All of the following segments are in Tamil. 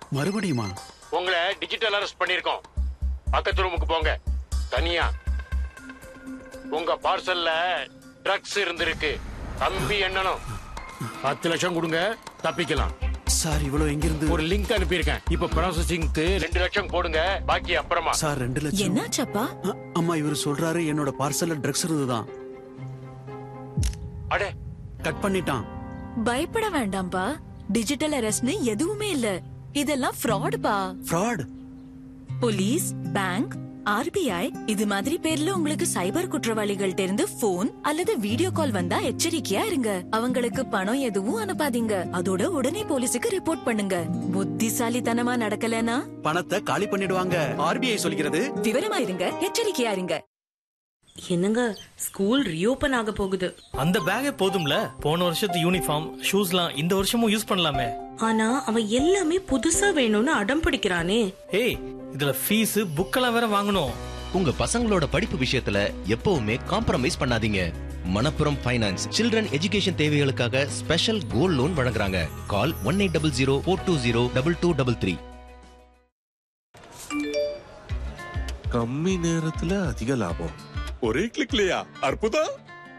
மறுபடியுமா உங்களை டிஜிட்டல் அரெஸ்ட் பண்ணிருக்கோம் பக்கத்து ரூமுக்கு போங்க தனியா உங்க பார்சல்ல ட்ரக்ஸ் இருந்திருக்கு தம்பி எண்ணணும் பத்து லட்சம் கொடுங்க தப்பிக்கலாம் சார் இவ்வளவு எங்கிருந்து ஒரு லிங்க் அனுப்பியிருக்கேன் இப்ப ப்ராசஸிங்க்கு ரெண்டு லட்சம் போடுங்க பாக்கி அப்புறமா சார் ரெண்டு லட்சம் என்னாச்சப்பா அ- அம்மா இவர் சொல்றாரு என்னோட பார்சல்ல ட்ரக்ஸ் இருந்துதான் அடே கட் பண்ணிட்டான் பயப்பட வேண்டாம்ப்பா டிஜிட்டல் அரெஸ்ட்னு எதுவுமே இல்ல இதெல்லாம் ஃப்ராடுப்பா ஃப்ராட் போலீஸ் பேங்க் ஆர்பிஐ இது மாதிரி பேர்ல உங்களுக்கு சைபர் குற்றவாளிகள்ட்ட இருந்து போன் அல்லது வீடியோ கால் வந்தா எச்சரிக்கையா இருங்க அவங்களுக்கு பணம் எதுவும் அனுப்பாதீங்க அதோட உடனே போலீஸுக்கு ரிப்போர்ட் பண்ணுங்க புத்திசாலித்தனமா நடக்கலனா பணத்தை காலி பண்ணிடுவாங்க ஆர்பிஐ சொல்கிறது விவரமா இருங்க எச்சரிக்கையா இருங்க என்னங்க ஸ்கூல் ரீஓபன் ஆக போகுது அந்த பேக்கே போதும்ல போன வருஷத்து யூனிஃபார்ம் ஷூஸ்லாம் இந்த வருஷமும் யூஸ் பண்ணலாமே ஆனா அவன் எல்லாமே புதுசா வேணும்னு அடம் பிடிக்கிறானே ஏய் இதுல ஃபீஸ் புக்கெல்லாம் வேற வாங்கணும் உங்க பசங்களோட படிப்பு விஷயத்துல எப்பவுமே காம்ப்ரமைஸ் பண்ணாதீங்க மணப்புரம் ஃபைனான்ஸ் சில்ட்ரன் எஜுகேஷன் தேவைகளுக்காக ஸ்பெஷல் கோல்ட் லோன் வழங்குறாங்க call one eight double zero four two zero double two double three கம்மி நேரத்துல அதிக லாபம் ஒரே கிளிக்லயா அற்புதம்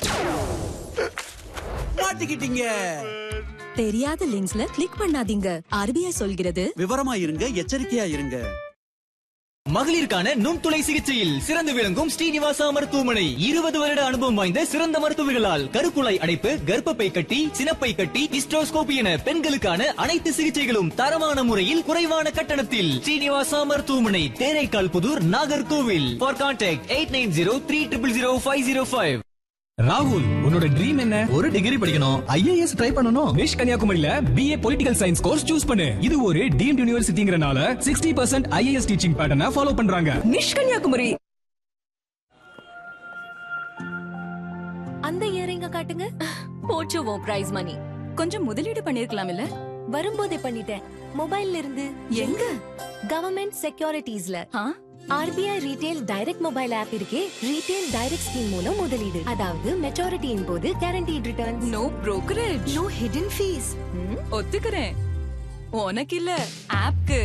மாட்டிக்கிட்டீங்க தெரியாத லிங்க்ஸ்ல கிளிக் பண்ணாதீங்க ஆர்பிஐ சொல்கிறது விவரமா இருங்க எச்சரிக்கையா இருங்க மகளிருக்கான நுண்துளை சிகிச்சையில் சிறந்து விளங்கும் ஸ்ரீனிவாசா மருத்துவமனை இருபது வருட அனுபவம் வாய்ந்த சிறந்த மருத்துவர்களால் கருக்குழாய் அடைப்பு கர்ப்பப்பை கட்டி சினப்பை கட்டி ஹிஸ்டோஸ்கோபி என பெண்களுக்கான அனைத்து சிகிச்சைகளும் தரமான முறையில் குறைவான கட்டணத்தில் ஸ்ரீனிவாசா மருத்துவமனை Theraikkal Pudur Nagercoil for contact eight nine zero three triple zero five zero five ராகுல் உன்னோட ட்ரீம் என்ன ஒரு டிகிரி படிக்கணும் ஐஏஎஸ் ட்ரை பண்ணணும் விஷ் கன்னியாகுமரியில BA political science course choose பண்ணு இது ஒரு டீம்ட் யூனிவர்சிட்டிங்கறனால சிக்ஸ்டி பர்சன்ட் ஐஏஎஸ் டீச்சிங் பேட்டர்னை ஃபாலோ பண்றாங்க நிஷ் கன்னியாகுமரி அந்த இயரிங்க காட்டுங்க போச்சு உன் பிரைஸ் மணி கொஞ்சம் முதலீடு பண்ணிருக்கலாம் இல்ல வரும்போதே பண்ணிட்டேன் மொபைல்ல இருந்து எங்க கவர்மெண்ட் செக்யூரிட்டிஸ்ல ஆ? RBI retail direct mobile app இருக்கே ரீடெயில் டைரக்ட் ஸ்கீம் மூலம் முதலீடு அதாவது மெச்சூரிட்டியின் போது guaranteed returns no brokerage no hidden fees ஒத்துக்கிறேன் உனக்கு இல்ல ஆப்க்கு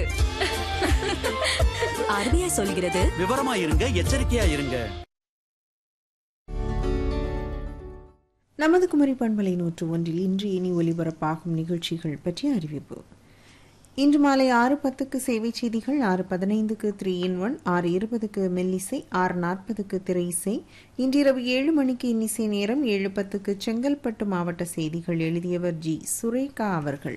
ஆர்பிஐ சொல்கிறது விவரமா இருங்க எச்சரிக்கையா இருங்க நமது குமரி பண்பலை நூற்று ஒன்றில் இன்று இனி ஒலிபரப்பாகும் நிகழ்ச்சிகள் பற்றிய அறிவிப்பு இன்று மாலை ஆறு பத்துக்கு சேவை செய்திகள் ஆறு பதினைந்துக்கு த்ரீ இன் ஒன் ஆறு இருபதுக்கு மெல்லிசை ஆறு நாற்பதுக்கு திரை இசை இன்றிரவு ஏழு மணிக்கு இன்னிசை நேரம் ஏழு பத்துக்கு செங்கல்பட்டு மாவட்ட செய்திகள் எழுதியவர் ஜி சுரேகா அவர்கள்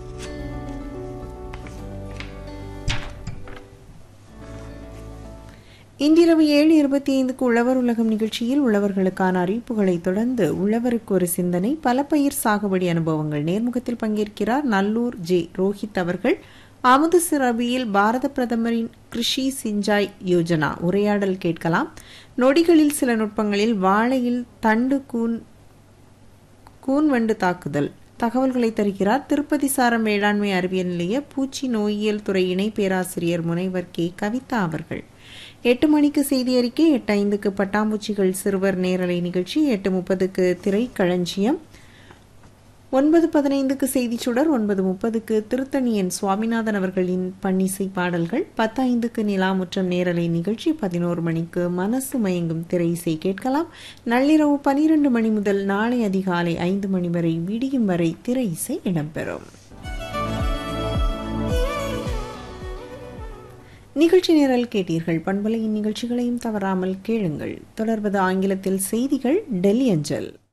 இன்றிரவு ஏழு இருபத்தி ஐந்துக்கு உழவர் உலகம் நிகழ்ச்சியில் உழவர்களுக்கான அறிவிப்புகளை தொடர்ந்து உழவருக்கு ஒரு சிந்தனை பல பயிர் சாகுபடி அனுபவங்கள் நேர்முகத்தில் பங்கேற்கிறார் நல்லூர் ஜே ரோஹித் அவர்கள் அமுது சிறபியில் பாரத பிரதமரின் கிருஷி சிஞ்சாய் யோஜனா உரையாடல் கேட்கலாம் நொடிகளில் சில நுட்பங்களில் வாழையில் தண்டு கூன் கூன் வண்டு தாக்குதல் தகவல்களை தருகிறார் திருப்பதி சாரம் வேளாண்மை அறிவியல் நிலைய பூச்சி நோயியல் துறை இணை பேராசிரியர் முனைவர் கே கவிதா அவர்கள் எட்டு மணிக்கு செய்தி அறிக்கை எட்டு ஐந்துக்கு பட்டாம்பூச்சிகள் சிறுவர் நேரலை நிகழ்ச்சி எட்டு முப்பதுக்கு திரைக்களஞ்சியம் ஒன்பது பதினைந்துக்கு செய்தி சுடர் ஒன்பது முப்பதுக்கு திருத்தணியன் சுவாமிநாதன் அவர்களின் பன்னிசை பாடல்கள் பத்து ஐந்துக்கு நிலாமுற்றம் நேரலை நிகழ்ச்சி பதினோரு மணிக்கு மனசு மயங்கும் திரை இசை கேட்கலாம் நள்ளிரவு பனிரெண்டு மணி முதல் நாளை அதிகாலை ஐந்து மணி வரை விடியும் வரை திரை இசை இடம்பெறும் நிகழ்ச்சி நிரல் கேட்டீர்கள் பண்பலையின் நிகழ்ச்சிகளையும் தவறாமல் கேளுங்கள் தொடர்வது ஆங்கிலத்தில் செய்திகள் டெல்லி அஞ்சல்